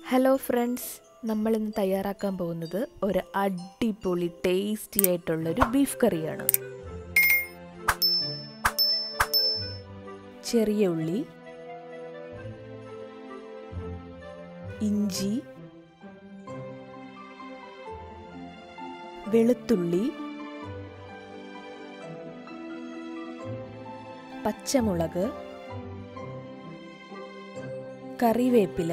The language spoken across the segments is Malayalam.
ഹലോ ഫ്രണ്ട്സ് നമ്മൾ ഇന്ന് തയ്യാറാക്കാൻ പോകുന്നത് ഒരു അടിപൊളി ടേസ്റ്റി ആയിട്ടുള്ളൊരു ബീഫ് കറിയാണ് ചെറിയ ഉള്ളി ഇഞ്ചി വെളുത്തുള്ളി പച്ചമുളക് കറിവേപ്പില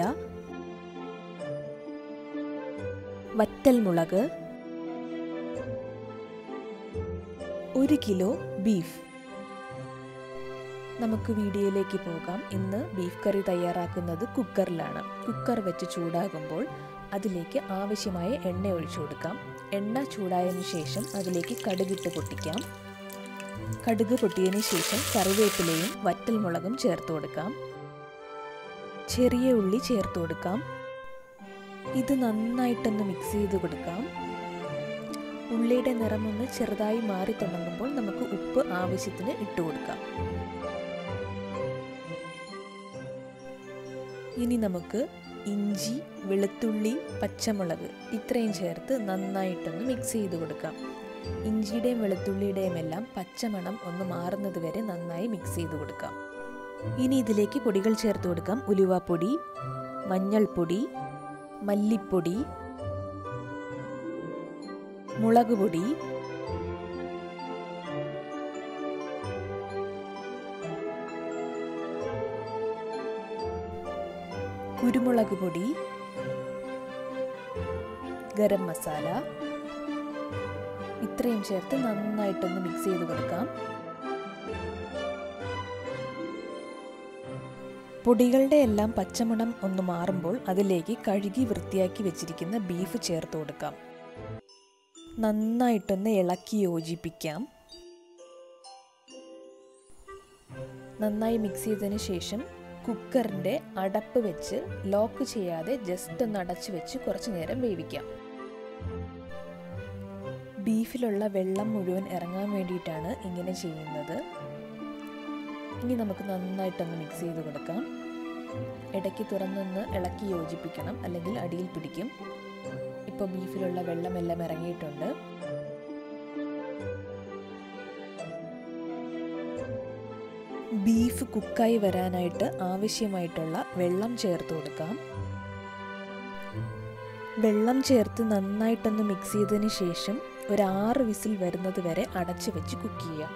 വറ്റൽമുളക് ഒരു കിലോ ബീഫ് നമുക്ക് വീഡിയോയിലേക്ക് പോകാം ഇന്ന് ബീഫ് കറി തയ്യാറാക്കുന്നത് കുക്കറിലാണ് കുക്കർ വെച്ച് ചൂടാകുമ്പോൾ അതിലേക്ക് ആവശ്യമായ എണ്ണ ഒഴിച്ചു കൊടുക്കാം എണ്ണ ചൂടായതിനു ശേഷം അതിലേക്ക് കടുകിട്ട് പൊട്ടിക്കാം കടുക് പൊട്ടിയതിനു ശേഷം കറിവേപ്പിലയും വറ്റൽമുളകും ചേർത്ത് കൊടുക്കാം ചെറിയ ഉള്ളി ചേർത്ത് കൊടുക്കാം ഇത് നന്നായിട്ടൊന്ന് മിക്സ് ചെയ്ത് കൊടുക്കാം ഉള്ളിയുടെ നിറമൊന്ന് ചെറുതായി മാറി തുടങ്ങുമ്പോൾ നമുക്ക് ഉപ്പ് ആവശ്യത്തിന് ഇട്ട് കൊടുക്കാം ഇനി നമുക്ക് ഇഞ്ചി വെളുത്തുള്ളി പച്ചമുളക് ഇത്രയും ചേർത്ത് നന്നായിട്ടൊന്ന് മിക്സ് ചെയ്ത് കൊടുക്കാം ഇഞ്ചിയുടെയും വെളുത്തുള്ളിയുടെയും എല്ലാം പച്ചമണം ഒന്ന് മാറുന്നത് വരെ നന്നായി മിക്സ് ചെയ്ത് കൊടുക്കാം ഇനി ഇതിലേക്ക് പൊടികൾ ചേർത്ത് കൊടുക്കാം ഉലുവാപ്പൊടി മഞ്ഞൾപ്പൊടി മല്ലിപ്പൊടി മുളക് പൊടി കുരുമുളക് പൊടി ഗരം മസാല ഇത്രയും ചേർത്ത് നന്നായിട്ടൊന്ന് മിക്സ് ചെയ്ത് കൊടുക്കാം പൊടികളുടെ എല്ലാം പച്ചമണം ഒന്ന് മാറുമ്പോൾ അതിലേക്ക് കഴുകി വൃത്തിയാക്കി വെച്ചിരിക്കുന്ന ബീഫ് ചേർത്ത് കൊടുക്കാം നന്നായിട്ടൊന്ന് ഇളക്കി യോജിപ്പിക്കാം നന്നായി മിക്സ് ചെയ്തതിന് ശേഷം കുക്കറിൻ്റെ അടപ്പ് വെച്ച് ലോക്ക് ചെയ്യാതെ ജസ്റ്റ് ഒന്ന് അടച്ചു വെച്ച് കുറച്ച് നേരം വേവിക്കാം ബീഫിലുള്ള വെള്ളം മുഴുവൻ ഇറങ്ങാൻ വേണ്ടിയിട്ടാണ് ഇങ്ങനെ ചെയ്യുന്നത് ഇനി നമുക്ക് നന്നായിട്ടൊന്ന് മിക്സ് ചെയ്ത് കൊടുക്കാം ഇടയ്ക്ക് തുറന്നൊന്ന് ഇളക്കി യോജിപ്പിക്കണം അല്ലെങ്കിൽ അടിയിൽ പിടിക്കും ഇപ്പോൾ ബീഫിലുള്ള വെള്ളമെല്ലാം ഇറങ്ങിയിട്ടുണ്ട് ബീഫ് കുക്കായി വരാനായിട്ട് ആവശ്യമായിട്ടുള്ള വെള്ളം ചേർത്ത് കൊടുക്കാം വെള്ളം ചേർത്ത് നന്നായിട്ടൊന്ന് മിക്സ് ചെയ്തതിന് ശേഷം ഒരു ആറ് വിസിൽ വരുന്നത് വരെ അടച്ചു വെച്ച് കുക്ക് ചെയ്യാം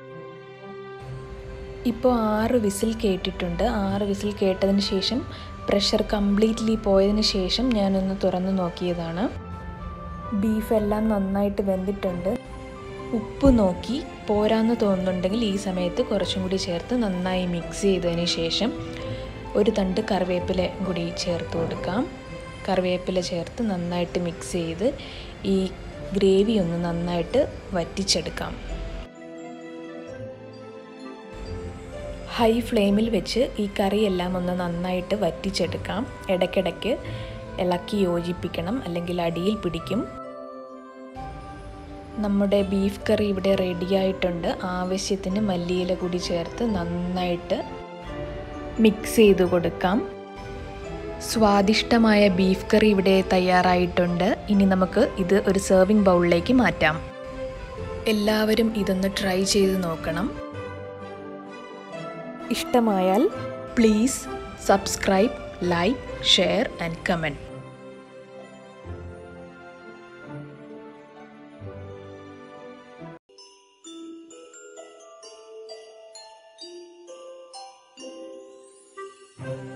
ഇപ്പോൾ ആറ് വിസിൽ കേട്ടിട്ടുണ്ട് ആറ് വിസിൽ കേട്ടതിന് ശേഷം പ്രഷർ കംപ്ലീറ്റ്ലി പോയതിന് ശേഷം ഞാനൊന്ന് തുറന്നു നോക്കിയതാണ് ബീഫ് എല്ലാം നന്നായിട്ട് വെന്തിട്ടുണ്ട് ഉപ്പ് നോക്കി പോരാന്ന് തോന്നുന്നുണ്ടെങ്കിൽ ഈ സമയത്ത് കുറച്ചും കൂടി ചേർത്ത് നന്നായി മിക്സ് ചെയ്തതിന് ശേഷം ഒരു തണ്ട് കറിവേപ്പില കൂടി ചേർത്ത് കൊടുക്കാം കറിവേപ്പില ചേർത്ത് നന്നായിട്ട് മിക്സ് ചെയ്ത് ഈ ഗ്രേവി ഒന്ന് നന്നായിട്ട് വറ്റിച്ചെടുക്കാം ഹൈ ഫ്ലെയിമിൽ വെച്ച് ഈ കറിയെല്ലാം ഒന്ന് നന്നായിട്ട് വറ്റിച്ചെടുക്കാം ഇടയ്ക്കിടയ്ക്ക് ഇളക്കി യോജിപ്പിക്കണം അല്ലെങ്കിൽ അടിയിൽ പിടിക്കും നമ്മുടെ ബീഫ് കറി ഇവിടെ റെഡിയായിട്ടുണ്ട് ആവശ്യത്തിന് മല്ലിയില കൂടി ചേർത്ത് നന്നായിട്ട് മിക്സ് ചെയ്ത് കൊടുക്കാം സ്വാദിഷ്ടമായ ബീഫ് കറി ഇവിടെ തയ്യാറായിട്ടുണ്ട് ഇനി നമുക്ക് ഇത് ഒരു സെർവിങ് ബൗളിലേക്ക് മാറ്റാം എല്ലാവരും ഇതൊന്ന് ട്രൈ ചെയ്ത് നോക്കണം ഇഷ്ടമായാൽ please subscribe like share and comment thank you